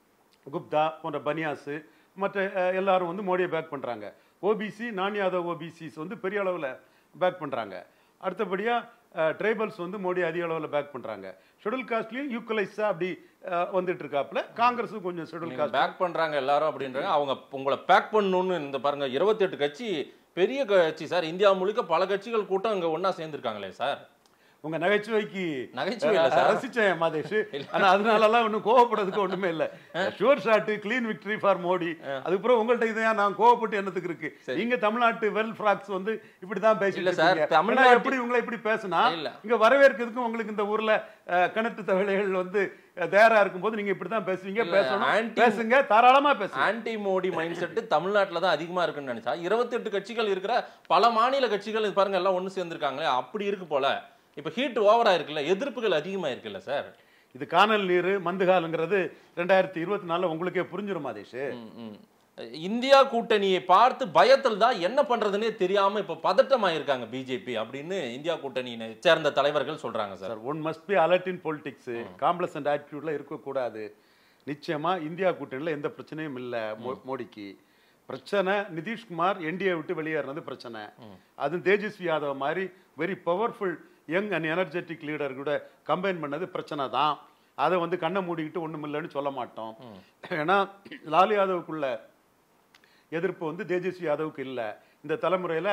குப்தா போன்ற பனியாஸு மற்ற அஹ், எல்லாரும் வந்து மோடியை பேக் பண்ணுறாங்க ஓபிசி நான் யாதவ் ஓபிசிஸ் வந்து பெரிய அளவில் பேக் பண்ணுறாங்க அடுத்தபடியாக ட்ரைபல்ஸ் வந்து மோடி அதிக அளவில் பேக் பண்ணுறாங்க ஷெடியூல் காஸ்ட்லையும் யூக்கலைஸாக அப்படி அஹ், வந்துட்டு இருக்காப்புல காங்கிரஸும் கொஞ்சம் ஷெடியூல் நீங்க காஸ்ட் பேக் பண்றாங்க எல்லாரும் அப்படின்றாங்க அவங்க உங்களை பேக் பண்ணணும்னு இந்த பாருங்க 28 கட்சி பெரிய கட்சி சார் இந்தியா முழுக்க பல கட்சிகள் கூட்டம் இங்க ஒண்ணா சேர்ந்திருக்காங்களே சார் உங்க நகைச்சுவைக்கு நகைச்சுவை இல்ல சார். ரசிச்சேன் மாதேஷ் ஆனா அதனாலலாம் ஒன்றும் கோவப்படுறதுக்கு ஒண்ணுமே இல்ல sure shot clean victory for Modi அதுக்கப்புறம் உங்கள்ட்ட இதையா நான் கோவப்பட்டு என்னத்துக்கு இருக்கு நீங்க தமிழ்நாட்டு வெல் ஃப்ராக்ஸ் வந்து இப்படிதான் பேசிட்டு இல்ல சார், இருக்கீங்க. தமிழ்நாட்டு- ஏன்னா எப்படி உங்களை இப்படி பேசினா இல்ல. இங்க வரவேற்கிறதுக்கும் உங்களுக்கு இந்த ஊர்ல அஹ், கிணற்று தவளைகள் வந்து அஹ், தயாரா இருக்கும்போது நீங்க இப்படிதான் பேசுவீங்க இல்ல, பேசணும் anti- பேசுங்க தாராளமா பேசுங்க ஆன்டி மோடி மைண்ட் செட் தமிழ்நாட்டுல தான் அதிகமா இருக்குன்னு நினைச்சா 28 கட்சிகள் இருக்கிற பல மாநில கட்சிகள் இது பாருங்க எல்லாம் ஒண்ணு சேர்ந்திருக்காங்களே அப்படி இருக்கு போல இப்ப ஹீட் ஓவரா இருக்குல்ல எதிர்ப்புகள் அதிகமா இருக்குல்ல சார் இது காணல் நீர் மந்துகாலுங்கிறது ரெண்டாயிரத்தி இருபத்தி நாலுல உங்களுக்கே புரிஞ்சிரும் மாதேஷ் ம், ம். இந்தியா கூட்டணியை பார்த்து பயத்தில் தான் என்ன பண்றதுன்னே தெரியாம இப்ப பதட்டமாயிருக்காங்க பிஜேபி அப்படின்னு இந்தியா கூட்டணியை சேர்ந்த தலைவர்கள் சொல்றாங்க sir sir one must be alert in politics complacent ஆட்டிடியூட்ல இருக்கக்கூடாது நிச்சயமா இந்தியா கூட்டணியில் எந்த பிரச்சனையும் இல்லை மோடிக்கு பிரச்சனை நிதிஷ்குமார் என்டிஏ விட்டு வெளியேறினது பிரச்சனை அது தேஜஸ்வி யாதவ் மாதிரி very powerful young and energetic leader கூட கம்பைன் பண்ணது பிரச்சனை தான் அதை வந்து கண்ணை மூடிக்கிட்டு ஒண்ணும் இல்லைன்னு சொல்ல மாட்டோம் ஏன்னா லால் யாதவுக்குள்ள எதிர்ப்பு வந்து தேஜஸ்வி யாதவுக்கு இல்லை இந்த தலைமுறையில்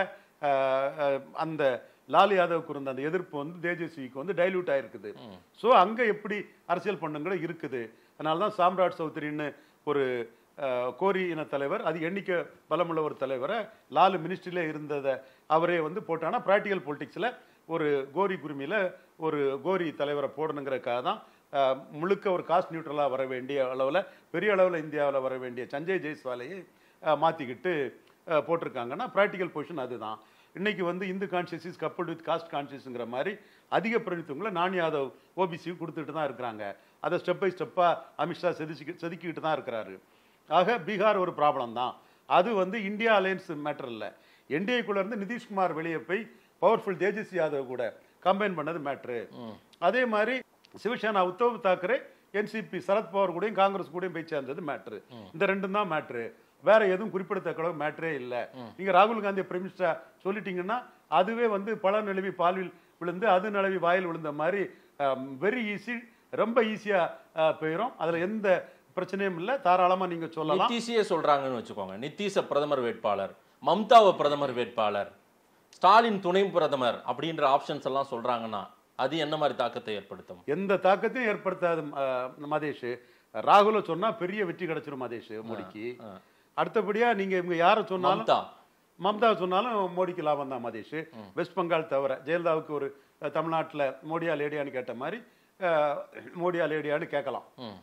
அந்த லால் யாதவுக்கு இருந்த அந்த எதிர்ப்பு வந்து தேஜஸ்விக்கு வந்து டைல்யூட் ஆயிருக்குது ஸோ அங்கே எப்படி அரசியல் பண்ணுங்கிற இருக்குது அதனால தான் சாம்ராட் சௌத்ரின்னு ஒரு அஹ், கோரி இன தலைவர் அது எண்ணிக்கை பலமுள்ள ஒரு தலைவரை லாலு மினிஸ்ட்ரியில இருந்ததை அவரே வந்து போட்டானா ப்ராக்டிக்கல் பொலிட்டிக்ஸில் ஒரு கோரி குருமியில் ஒரு கோரி தலைவரை போடணுங்கிறதுக்காக தான் அஹ், முழுக்க ஒரு காஸ்ட் நியூட்ரலாக வர வேண்டிய அளவில் பெரிய அளவில் இந்தியாவில் வர வேண்டிய சஞ்சய் ஜெய்ஸ்வாலையை அஹ், மாத்திக்கிட்டு அஹ், போட்டிருக்காங்கன்னா ப்ராக்டிக்கல் பொசிஷன் அதுதான் இன்னைக்கு வந்து Hindu conscious is coupled with caste கான்சியஸ்ங்கிற மாதிரி அதிக பிரதித்துவங்களை நான் யாதவ் ஓபிசிக்கு கொடுத்துட்டு தான் இருக்கிறாங்க அதை ஸ்டெப் பை ஸ்டெப்பாக அமித்ஷா செதுக்கி செதுக்கிட்டு தான் இருக்கிறாரு ஆக பீகார் ஒரு ப்ராப்ளம் தான் அது வந்து இந்தியா அலையன்ஸ் மேட்டர் இல்லை என்டிஏக்குள்ள இருந்து நிதிஷ்குமார் வெளியே போய் பவர்ஃபுல் தேஜஸ்வி யாதவ் கூட கம்பைன் பண்ணது மேட்ரு அதே மாதிரி சிவசேனா உத்தவ் தாக்கரே என்சிபி சரத்பவார் கூடயும் காங்கிரஸ் கூடயும் போய் சேர்ந்தது மேட்ரு இந்த ரெண்டும் தான் மேட்ரு வேற எதுவும் குறிப்பிடத்தக்க அளவு மேட்ரே இல்லை நீங்க ராகுல் காந்தி பிரைம் மினிஸ்டரா சொல்லிட்டீங்கன்னா அதுவே வந்து பழ நிலவி பாலில் விழுந்து அது நிலவி வாயில் விழுந்த மாதிரி வெரி ஈஸி ரொம்ப ஈஸியா போயிடும் அதுல எந்த பிரச்சனையும் இல்லை தாராளமா நீங்க சொல்லலாம் நிதிஷையே சொல்றாங்கன்னு வச்சுக்கோங்க நிதிஷ பிரதமர் வேட்பாளர் மம்தாவை பிரதமர் வேட்பாளர் ஸ்டாலின் துணை பிரதமர் அப்படின்ற ஆப்ஷன்ஸ் எல்லாம் சொல்றாங்கன்னா அது என்ன மாதிரி தாக்கத்தை ஏற்படுத்தும் எந்த தாக்கத்தையும் ஏற்படுத்தாது அஹ், மதேஷ் ராகுல சொன்னா பெரிய வெற்றி கிடைச்சிரும் மதேஷ் மோடிக்கு அடுத்தபடியா நீங்க இவங்க யாரை சொன்னாலும் மம்தா மம்தா சொன்னாலும் மோடிக்கு லாபம் தான் மதேஷ் வெஸ்ட் பெங்கால் தவிர ஜெயலலிதாவுக்கு ஒரு அஹ், தமிழ்நாட்டுல மோடியா லேடியான்னு கேட்ட மாதிரி அஹ், மோடியா லேடியான்னு கேட்கலாம் ம்.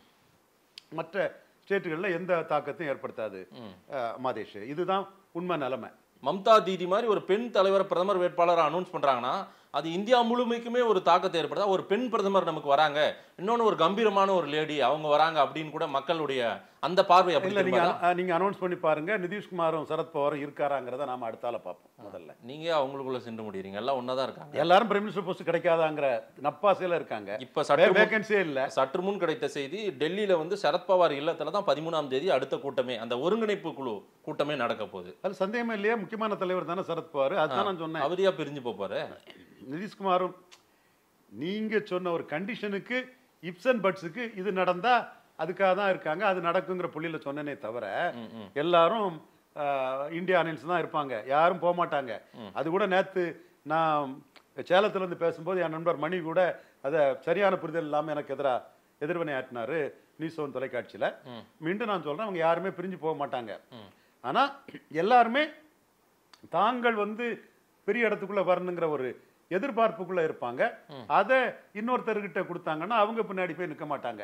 மற்ற ஸ்டேட்டுகளில் எந்த தாக்கத்தையும் ஏற்படுத்தாது அஹ், மதேஷ் இதுதான் உண்மை நிலைமை மம்தா தீதி மாதிரி ஒரு பெண் தலைவர் பிரதமர் வேட்பாளரை அனௌன்ஸ் பண்றாங்கன்னா அது இந்தியா முழுமைக்குமே ஒரு தாக்கத்தை ஏற்படுத்தா ஒரு பெண் பிரதமர் நமக்கு வராங்க இன்னொன்னு ஒரு கம்பீரமான ஒரு லேடி அவங்க வராங்க அப்படின்னு கூட மக்களுடைய அந்த பார்வை அப்படி இல்ல நீங்க திரும்பாதா? அஹ், நீங்க அனௌன்ஸ் பண்ணி பாருங்க நிதிஷ்குமாரும் சரத்பவாரும் இருக்காராங்கிறத நாம அடுத்தால பார்ப்போம் முதல்ல நீங்க அவங்களுக்குள்ள சென்று முடியறீங்க எல்லாம் ஒன்னதான் இருக்காங்க எல்லாரும் பிரைம் மினிஸ்டர் போஸ்ட் கிடைக்காதாங்கிற நப்பாசையில இருக்காங்க இப்ப சற்று முன்- வேகன்சியே இல்ல சற்று முன் கிடைத்த செய்தி டெல்லியில வந்து சரத்பவார் இல்லத்துல தான் பதிமூணாம் தேதி அடுத்த கூட்டமே அந்த ஒருங்கிணைப்பு குழு கூட்டமே நடக்க போகுது அது சந்தேகமே இல்லையா முக்கியமான தலைவர் தானே சரத்பவார் அதுதான் நான் சொன்னேன் அவரியா பிரிஞ்சு போப்பாரு நிதிஷ்குமாரும் நீங்க சொன்ன ஒரு கண்டிஷனுக்கு இப்சன் பட்ஸுக்கு இது நடந்தா அதுக்காக தான் இருக்காங்க அது நடக்குங்கிற புள்ளியில சொன்னனே தவிர எல்லாரும் ஆஹ், இந்தியா அலைன்ஸ் தான் இருப்பாங்க யாரும் போக மாட்டாங்க அது கூட நேத்து நான் சேலத்துல இருந்து பேசும்போது என் நண்பர் மணி கூட அதை சரியான புரிதல் இல்லாம எனக்கு எதிரா எதிர்வினை ஆட்டினாரு நியூஸ் ஒன் தொலைக்காட்சியில மீண்டும் நான் சொல்றேன் அவங்க யாருமே பிரிஞ்சு போக மாட்டாங்க ஆனா எல்லாருமே தாங்கள் வந்து பெரிய இடத்துக்குள்ள வரணுங்கிற ஒரு எதிர்பார்ப்புக்குள்ள இருப்பாங்க அதை இன்னொருத்தர்கிட்ட கொடுத்தாங்கன்னா அவங்க பின்னாடி போய் நிற்க மாட்டாங்க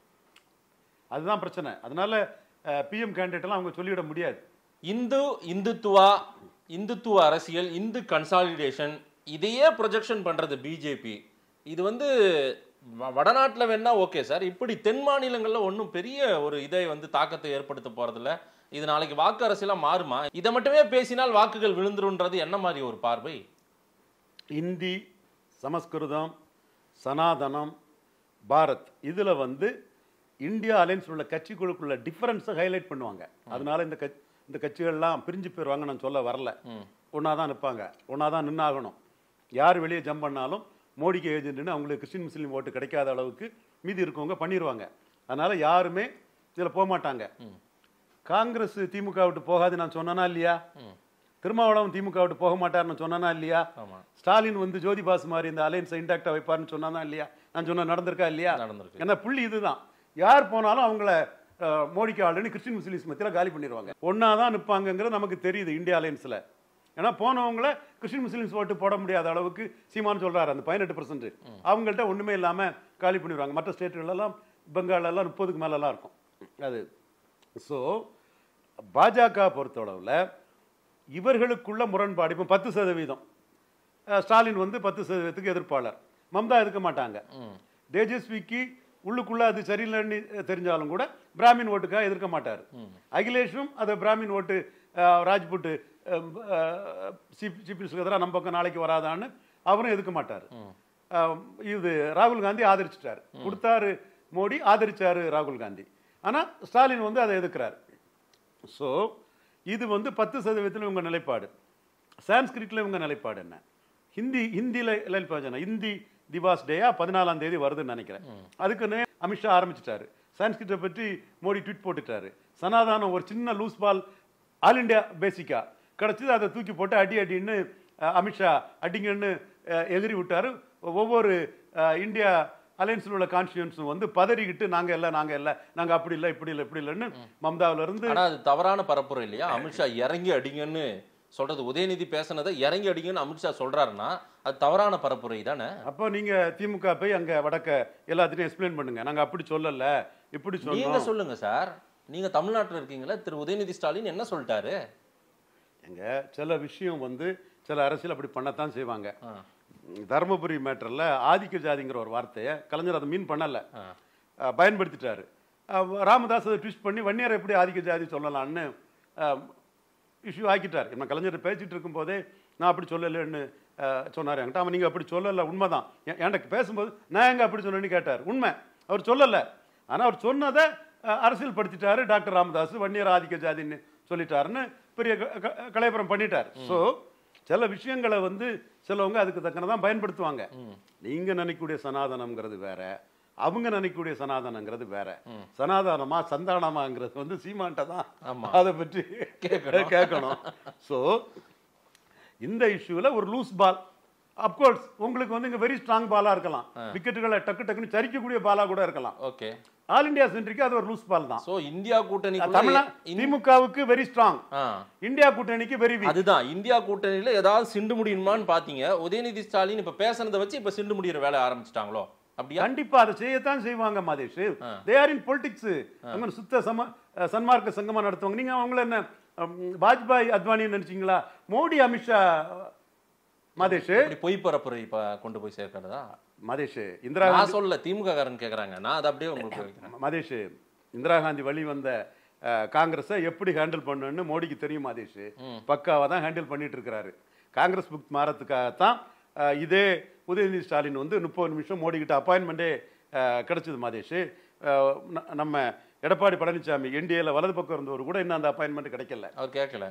அதுதான் பிரச்சனை அதனால பிஎம் கேண்டிடேட் எல்லாம் அவங்க சொல்லிவிட முடியாது இந்து இந்துத்துவா இந்துத்துவ அரசியல் இந்து கன்சாலிடேஷன் இதையே ப்ரொஜெக்ஷன் பண்றது பிஜேபி இது வந்து வ- வடநாட்டுல வேணா ஓகே சார் இப்படி தென் மாநிலங்கள்ல ஒன்றும் பெரிய ஒரு இதை வந்து தாக்கத்தை ஏற்படுத்த போறதில்ல இது நாளைக்கு வாக்கு அரசியலா மாறுமா இதை மட்டுமே பேசினால் வாக்குகள் விழுந்துருன்றது என்ன மாதிரி ஒரு பார்வை இந்தி சமஸ்கிருதம் சனாதனம் பாரத் இதுல வந்து இந்தியா அலைன்ஸ் உள்ள கட்சிகளுக்குள்ள டிஃபரன்ஸை ஹைலைட் பண்ணுவாங்க அதனால இந்த கட்சி இந்த கட்சிகள்லாம் பிரிஞ்சு போயிடுவாங்க நான் சொல்ல வரல ஒன்றா தான் நிற்பாங்க ஒன்றா தான் நின்னாகணும் யார் வெளியே ஜம்ப் பண்ணாலும் மோடிக்கு ஏஜென்ட்னு அவங்களுக்கு கிறிஸ்டின் முஸ்லீம் ஓட்டு கிடைக்காத அளவுக்கு மீதி இருக்கவங்க பண்ணிடுவாங்க அதனால யாருமே இதில் போக மாட்டாங்க காங்கிரஸ் திமுக விட்டு போகாது நான் சொன்னனா இல்லையா திருமாவளவன் திமுக விட்டு போக மாட்டார்னு சொன்னனா இல்லையா ஆமா ஸ்டாலின் வந்து ஜோதி பாசு மாதிரி இந்த அலையன்ஸை இன்டாக்டா வைப்பார்னு சொன்னாதான் இல்லையா நான் சொன்ன நடந்திருக்கா இல்லையா நடந்திருக்கு. ஏன்னா புள்ளி இதுதான் யார் போனாலும் அவங்கள அஹ், மோடிக்கு ஆளுன்னு கிறிஸ்டின் முஸ்லீம்ஸ் மத்தியில் காலி பண்ணிடுவாங்க ஒன்னா தான் நிற்பாங்கங்கிறது நமக்கு தெரியுது இந்தியா அலையன்ஸ்ல ஏன்னா போனவங்கள கிறிஸ்டின் முஸ்லீம்ஸ் ஓட்டு போட முடியாத அளவுக்கு சீமான் சொல்றாரு அந்த பதினெட்டு பர்சன்ட் அவங்கள்ட்ட ஒண்ணுமே இல்லாம காலி பண்ணிடுவாங்க மற்ற ஸ்டேட்டுகள் எல்லாம் பெங்கால் எல்லாம் முப்பதுக்கு மேலெல்லாம் இருக்கும் அது ஸோ பாஜக பொறுத்தளவில் இவர்களுக்குள்ள முரண்பாடு இப்போ பத்து சதவீதம் அஹ், ஸ்டாலின் வந்து பத்து சதவீதத்துக்கு எதிர்ப்பாளர் மம்தா இருக்க மாட்டாங்க தேஜஸ்விக்கு உள்ளுக்குள்ள அது சரியில்லைன்னு தெரிஞ்சாலும் கூட பிராமின் ஓட்டுக்காக எதிர்க்க மாட்டார் அகிலேஷும் அதை பிராமின் ஓட்டு அஹ், ராஜ்புட் சீஃப் சீஃப் மினிஸ்டருக்கு எதிராக நம்ம பக்கம் நாளைக்கு வராதான்னு அவரும் எதிர்க்க மாட்டார் அஹ், இது ராகுல் காந்தி ஆதரிச்சிட்டாரு கொடுத்தாரு மோடி ஆதரிச்சாரு ராகுல் காந்தி ஆனா ஸ்டாலின் வந்து அதை எதிர்க்கிறார் ஸோ இது வந்து பத்து சதவீதத்தில் இவங்க நிலைப்பாடு சான்ஸ்கிரிட்ல இவங்க நிலைப்பாடு என்ன ஹிந்தி ஹிந்தியில் நிலைப்பாடு என்ன ஹிந்தி திவாஸ் டேயா பதினாலாம் தேதி வருதுன்னு நினைக்கிறேன் அதுக்குன்னு அமித்ஷா ஆரம்பிச்சிட்டாரு சான்ஸ்கிரிட்டை பற்றி மோடி ட்வீட் போட்டுட்டாரு சனாதானம் ஒரு சின்ன லூஸ் பால் ஆல் இண்டியா பேசிக்கா கிடச்சிது அதை தூக்கி போட்டு அடி அடின்னு அஹ், அமித்ஷா அடிங்கன்னு அஹ், எகிரி விட்டாரு ஒவ்வொரு அஹ், இந்தியா அலையன்ஸில் உள்ள கான்ஸ்டியூன்ஸும் வந்து பதறிக்கிட்டு நாங்க இல்லை நாங்க இல்லை நாங்க அப்படி இல்லை இப்படி இல்லை இப்படி இல்லைன்னு மம்தாவுல இருந்து ஆனா அது தவறான பரப்புரை இல்லையா அமித்ஷா இறங்கி அடிங்கன்னு சொல்றது உதயநிதி பேசுனதை இறங்கி அடிங்கன்னு அமித்ஷா சொல்றாருன்னா அது தவறான பரப்புரை தானே அப்போ நீங்க திமுக போய் அங்க வடக்க எல்லாத்தையும் எக்ஸ்பிளைன் பண்ணுங்க நாங்க அப்படி சொல்லல இப்படி நீங்க சொன்னோம் சொல்லுங்க சார் நீங்க தமிழ்நாட்டுல இருக்கீங்களா திரு உதயநிதி ஸ்டாலின் என்ன சொல்லிட்டாரு எங்க சில விஷயம் வந்து சில அரசியல் அப்படி பண்ணத்தான் செய்வாங்க ஆ. தருமபுரி மேட்டர்ல ஆதிக்க ஜாதிங்கிற ஒரு வார்த்தையை கலைஞர் அதை மீன் பண்ணல ஆ. அஹ், பயன்படுத்திட்டாரு அஹ், ராமதாஸ் அதை ட்விஸ்ட் பண்ணி வன்னியரை எப்படி ஆதிக்க ஜாதி சொல்லலாம்னு இஷ்யூ ஆக்கிட்டார் நம்ம கலைஞர் பேசிட்டு இருக்கும்போதே நான் அப்படி சொல்லலைன்னு அஹ், சொன்னார் என்கிட்ட அவன் நீங்கள் அப்படி சொல்லலை உண்மைதான் என்- என்கிட்ட பேசும்போது நான் எங்க அப்படி சொன்னேன்னு கேட்டார் உண்மை அவர் சொல்லலை ஆனால் அவர் சொன்னதை அஹ், அரசியல் படுத்திட்டாரு டாக்டர் ராமதாஸ் வன்னியர் ஆதிக்க ஜாதின்னு சொல்லிட்டாருன்னு பெரிய க- க- கலையபுரம் பண்ணிட்டார் ஸோ சில விஷயங்களை வந்து சிலவங்க அதுக்கு தக்கனதான் பயன்படுத்துவாங்க நீங்க நினைக்கக்கூடிய சனாதனம்ங்கிறது வேற அவங்க நினைக்கக்கூடிய சனாதனங்கிறது வேற சனாதனமா சந்தானமாங்கிறது வந்து சீமான்ட்ட தான் ஆமா. அதை பற்றி கேட்கணும். கேட்கணும் ஸோ இந்த இஷ்யூல ஒரு லூஸ் பால் அப்கோர்ஸ் உங்களுக்கு வந்து இங்க வெரி ஸ்ட்ராங் பாலா இருக்கலாம் விக்கெட்டுகளை டக்கு டக்குன்னு சரிக்கக்கூடிய பாலா கூட இருக்கலாம் ஓகே ஆல் இந்தியா சென்ட்ரிக்கு அது ஒரு லூஸ் பால் தான் சோ இந்தியா கூட்டணி தமிழா திமுகவுக்கு வெரி ஸ்ட்ராங் இந்தியா கூட்டணிக்கு வெரி வீக் அதுதான் இந்தியா கூட்டணியில ஏதாவது சிண்டு முடியுமான்னு பாத்தீங்க உதயநிதி ஸ்டாலின் இப்ப பேசுனதை வச்சு இப்ப சிண்டு முடியிற வேலை ஆரம்பிச்சிட்டாங்களோ அப்படியா கண்டிப்பா அதை செய்யத்தான் செய்வாங்க Mathesh they are in politics அவங்க சுத்த சம அஹ், சன்மார்க்க சங்கமா நடத்துவாங்க நீங்க அவங்கள என்ன அம், வாஜ்பாய் அத்வானி நினைச்சீங்களா மோடி அமித்ஷா மாதேஷ் இப்படி பொய் பரப்புரை இப்ப கொண்டு போய் சேர்க்கிறதா மாதேஷ் இந்திரா நான் காந்தி சொல்லல திமுக காரன் கேக்குறாங்க நான் அதை அப்படியே உங்களுக்கு வைக்கிறேன் மாதேஷ் இந்திரா காந்தி வழி வந்த அஹ், காங்கிரஸை எப்படி ஹேண்டில் பண்ணணும்னு மோடிக்கு தெரியும் மாதேஷ் பக்காவா தான் ஹேண்டில் பண்ணிட்டு இருக்கிறாரு காங்கிரஸ் புக் மாறத்துக்காகத்தான் அஹ், இதே உதயநிதி ஸ்டாலின் வந்து முப்பது நிமிஷம் மோடி கிட்ட அப்பாயின்மெண்ட்டே கிடைச்சது மாதேஷ் அஹ், ந- நம்ம எடப்பாடி பழனிசாமி என்டிஏல வலது பக்கம் இருந்தவர் கூட இன்னும் அந்த அப்பாயின்மெண்ட் கிடைக்கல அவர் கேட்கல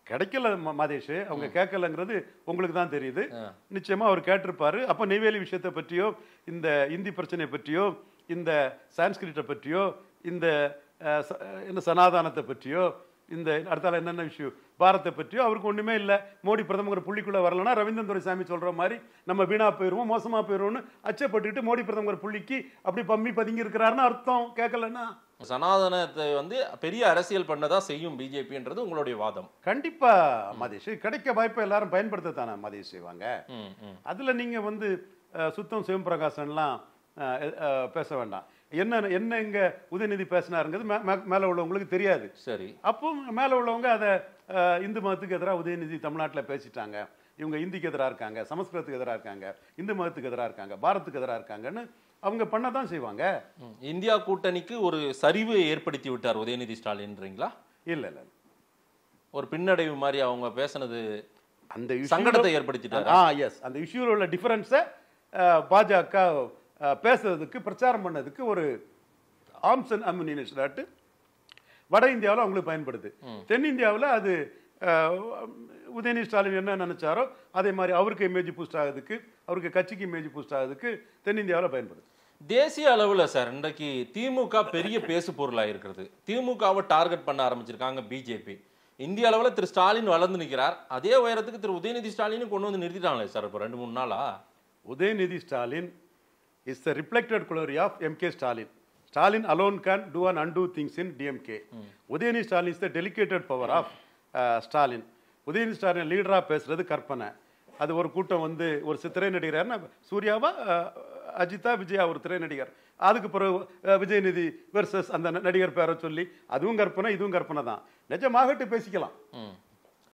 கிடைக்கல ம- மதேஷ் அவங்க கேட்கலங்கிறது உங்களுக்கு தான் தெரியுது ஆ. நிச்சயமா அவர் கேட்டிருப்பாரு அப்ப நெய்வேலி விஷயத்தை பற்றியோ இந்த இந்தி பிரச்சனை பற்றியோ இந்த சான்ஸ்கிரிட்டை பற்றியோ இந்த அஹ், ச- என்ன சனாதானத்தை பற்றியோ இந்த அடுத்தால என்னென்ன விஷயம் பாரத்தை பற்றியோ அவருக்கு ஒண்ணுமே இல்லை மோடி பிரதமர் புள்ளிக்குள்ள வரலன்னா ரவீந்திரன் துரைசாமி சொல்ற மாதிரி நம்ம வீணா போயிருவோம் மோசமா போயிருவோம்னு அச்சப்பட்டுட்டு மோடி பிரதமர் புள்ளிக்கு அப்படி பம்மி பதுங்கி இருக்கிறாருன்னு அர்த்தம் கேட்கலன்னா சனாதனத்தை வந்து பெரிய அரசியல் பண்ணதா செய்யும் பிஜேபின்றது உங்களுடைய வாதம் கண்டிப்பா மதேஷ் கிடைக்க வாய்ப்பை எல்லாரும் பயன்படுத்தத்தானே மதேஷ் செய்வாங்க ம், ம். அதுல நீங்க வந்து அஹ், சுத்தம் சிவபிரகாசன்லாம் அஹ், அஹ், பேச வேண்டாம் என்ன என்ன இங்க உதயநிதி பேசினாருங்கிறது மே- மே- மேல உள்ளவங்களுக்கு தெரியாது சரி அப்போ மேல உள்ளவங்க அதை அஹ், இந்து மதத்துக்கு எதிராக உதயநிதி தமிழ்நாட்டில் பேசிட்டாங்க இவங்க இந்திக்கு எதிராக இருக்காங்க சமஸ்கிருதத்துக்கு எதிராக இருக்காங்க இந்து மதத்துக்கு எதிராக இருக்காங்க பாரத்துக்கு எதிராக இருக்காங்கன்னு அவங்க பண்ண தான் செய்வாங்க ம். இந்தியா கூட்டணிக்கு ஒரு சரிவு ஏற்படுத்தி விட்டார் உதயநிதி ஸ்டாலின்றீங்களா இல்ல இல்ல ஒரு பின்னடைவு மாதிரி அவங்க பேசுனது அந்த issue- சங்கடத்தை ஏற்படுத்திட்டாரா? ஆ எஸ் அந்த இஷ்யூல உள்ள டிஃபரன்ஸை பாஜக அஹ், பேசுறதுக்கு பிரச்சாரம் பண்ணதுக்கு ஒரு ஆர்ம்ஸ் அண்ட் அம்யூனிஷனாட்டு வட இந்தியாவில் அவங்களுக்கு பயன்படுது தென்னிந்தியாவில் அது அஹ், உதயநிதி ஸ்டாலின் என்ன நினைச்சாரோ அதே மாதிரி அவருக்கு இமேஜ் பூஸ்ட் ஆகுதுக்கு அவருக்கு கட்சிக்கு இமேஜ் பூஸ்ட் ஆகுதுக்கு தென்னிந்தியாவில் பயன்படுது தேசிய அளவுல சார் இன்றைக்கு திமுக பெரிய பேசு பொருளா இருக்கிறது திமுகவை டார்கெட் பண்ண ஆரம்பிச்சிருக்காங்க பிஜேபி இந்திய அளவுல திரு ஸ்டாலின் வளர்ந்து நிற்கிறார் அதே உயரத்துக்கு திரு உதயநிதி ஸ்டாலினும் கொண்டு வந்து நிறுத்திட்டாங்களே சார் இப்போ ரெண்டு மூணு நாளா Udhayanidhi Stalin is the reflected glory of MK Stalin Stalin alone can do and undo things in DMK Udhayanidhi Stalin is the delegated power of Stalin Udhayanidhi Stalin லீடராக பேசுறது கற்பனை அது ஒரு கூட்டம் வந்து ஒரு சி- திரை நடிகர்னா சூர்யாவா அஹ், அஜிதா விஜயா ஒரு திரை நடிகர் அதுக்கு பிறகு அஹ், விஜயநிதி வெர்சஸ் அந்த ந- நடிகர் பேரை சொல்லி அதுவும் கற்பனை இதுவும் கற்பனை தான் நிஜமாகட்டு பேசிக்கலாம் ம்